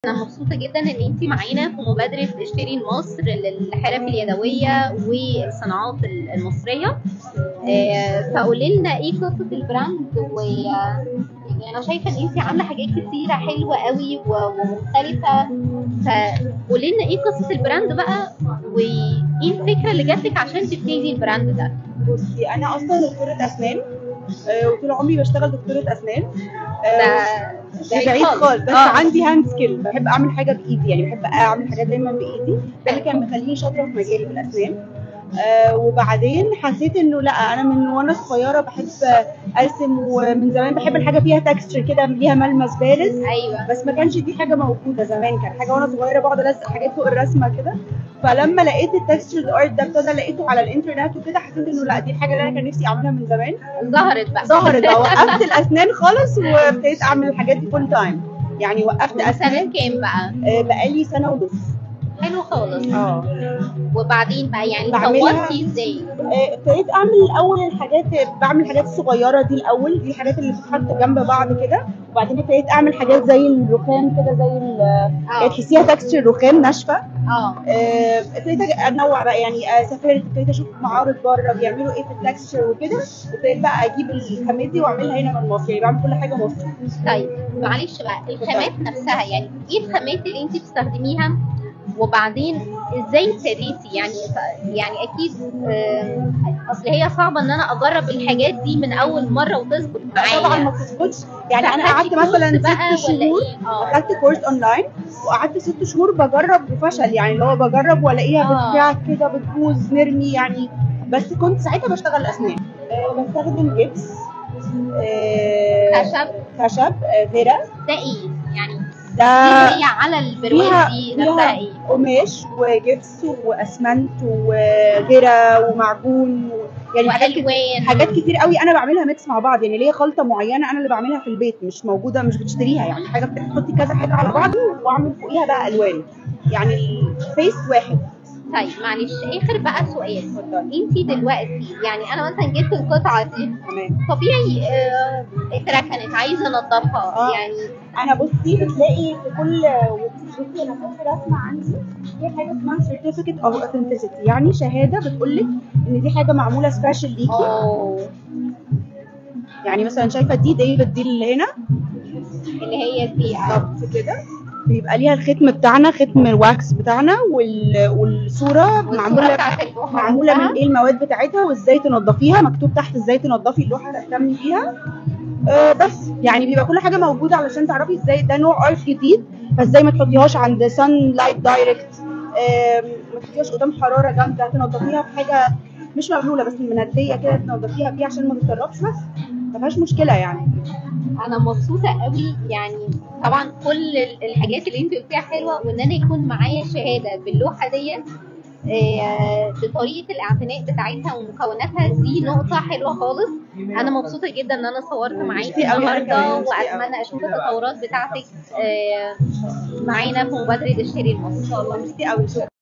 انا مبسوطه جدا ان انت معانا في مبادره اشتري مصر للحرف اليدويه والصناعات المصريه آه، فقولي لنا ايه قصه البراند و يعني انا شايفه ان انت عامله حاجات كتيره حلوه قوي و- ومختلفه فقولي لنا ايه قصه البراند بقى وايه الفكره اللي جاتلك عشان تبتدي البراند ده بصي انا اصلا دكتوره اسنان آه، وطول عمري بشتغل دكتوره اسنان ده آه، بعيد بعيد خالص. خالص بس آه. عندي هاند سكيل بحب اعمل حاجه بايدي يعني بحب اعمل حاجات دايما بايدي ده اللي كان مخليني شاطره في مجالي في الاسنان آه وبعدين حسيت انه لا انا من وانا صغيره بحب ارسم ومن زمان بحب الحاجه فيها تكستشر كده ليها ملمس بارز ايوه بس ما كانش دي حاجه موجوده زمان كان حاجه وانا صغيره بقعد الزق حاجات فوق الرسمه كده فلما لقيت التكستشر ارت ده ابتدى لقيته على الانترنت وكده حسيت انه لا دي الحاجه اللي انا كان نفسي اعملها من زمان ظهرت بقى ظهرت بقى وقفت الاسنان خالص وابتديت اعمل الحاجات دي فول تايم يعني وقفت من اسنان سنه كام بقى آه، بقالي سنه ونص حلو خالص اه وبعدين بقى يعني بعملها- طورتي ازاي آه، ابتديت اعمل الاول الحاجات بعمل الحاجات الصغيره دي الاول دي الحاجات اللي بتتحط جنب بعض كده وبعدين ابتديت اعمل حاجات زي الرخام كده زي ال- يعني اه تحسيها تكستشر رخام ناشفه اه آه، ابتديت انوع بقى يعني آه، سافرت ابتديت اشوف معارض بره بيعملوا ايه في التكستشر وكده ابتديت بقى اجيب الخامات دي واعملها هنا من مصر يعني بعمل كل حاجه مصري طيب معلش بقى الخامات نفسها يعني ايه الخامات اللي انت بتستخدميها وبعدين ازاي ابتديتي يعني يعني اكيد آه، اصل هي صعبه ان انا اجرب الحاجات دي من اول مره وتظبط طبعا ما معايا بتظبطش يعني انا فأخدتي قعدت مثلا كورس بقى ست ولا شهور ايه اه اخدت كورس اونلاين وقعدت ست شهور بجرب وفشل يعني اللي هو بجرب والاقيها آه. بتبيع كده بتبوظ نرمي يعني بس كنت ساعتها بشتغل اسنان أه بستخدم جبس أه خشب خشب أه فيرا ده ايه يعني دي ده اللي هي على البرواز فيها- دي فيها نفسها ايه قماش وجبس واسمنت وفيرا ومعجون و- يعني حاجات كتير- والوان حاجات كتير قوي انا بعملها ميكس مع بعض يعني ليا خلطه معينه انا اللي بعملها في البيت مش موجوده مش بتشتريها يعني حاجه بتحطي كذا حاجه على بعض واعمل فوقيها بقى الوان يعني الفيس واحد طيب معلش اخر بقى سؤال اتفضلي انت دلوقتي يعني انا مثلا جبت القطعه دي تمام طبيعي آه، اتركنت عايزه انضفها آه. يعني انا بصي بتلاقي في كل بصي انا كنت رسمه عندي في حاجه اسمها certificate of authenticity يعني شهاده بتقول لك ان دي حاجه معموله سبيشال ليكي اه يعني مثلا شايفه دي ديفيد دي اللي هنا اللي هي دي بالظبط كده بيبقى ليها الختم بتاعنا ختم الواكس بتاعنا وال... والصوره والصورة معموله بتاعت اللوحة معموله نفسها. من ايه المواد بتاعتها وازاي تنضفيها مكتوب تحت ازاي تنضفي اللوحه تهتمي بيها آه بس يعني بيبقى كل حاجه موجوده علشان تعرفي ازاي ده نوع ارت جديد فازاي ما تحطيهاش عند سان لايت دايركت ما تحطيهاش قدام حراره جامده تنضفيها بحاجه مش مبلوله بس منديه كده تنضفيها بيها عشان ما تتسربش بس ما فيهاش مشكله يعني انا مبسوطه قوي يعني طبعا كل ال- الحاجات اللي انت قلتيها حلوه وان انا يكون معايا شهاده باللوحه ديت آه، بطريقه الاعتناء بتاعتها ومكوناتها دي نقطه حلوه خالص انا مبسوطه جدا ان انا صورت معاكي ميرسي أوي، أنا النهارده كمان، ميرسي أوي. واتمنى اشوف التطورات بتاعتك آه، معانا في مبادره اشتري المصر ان شاء الله ميرسي قوي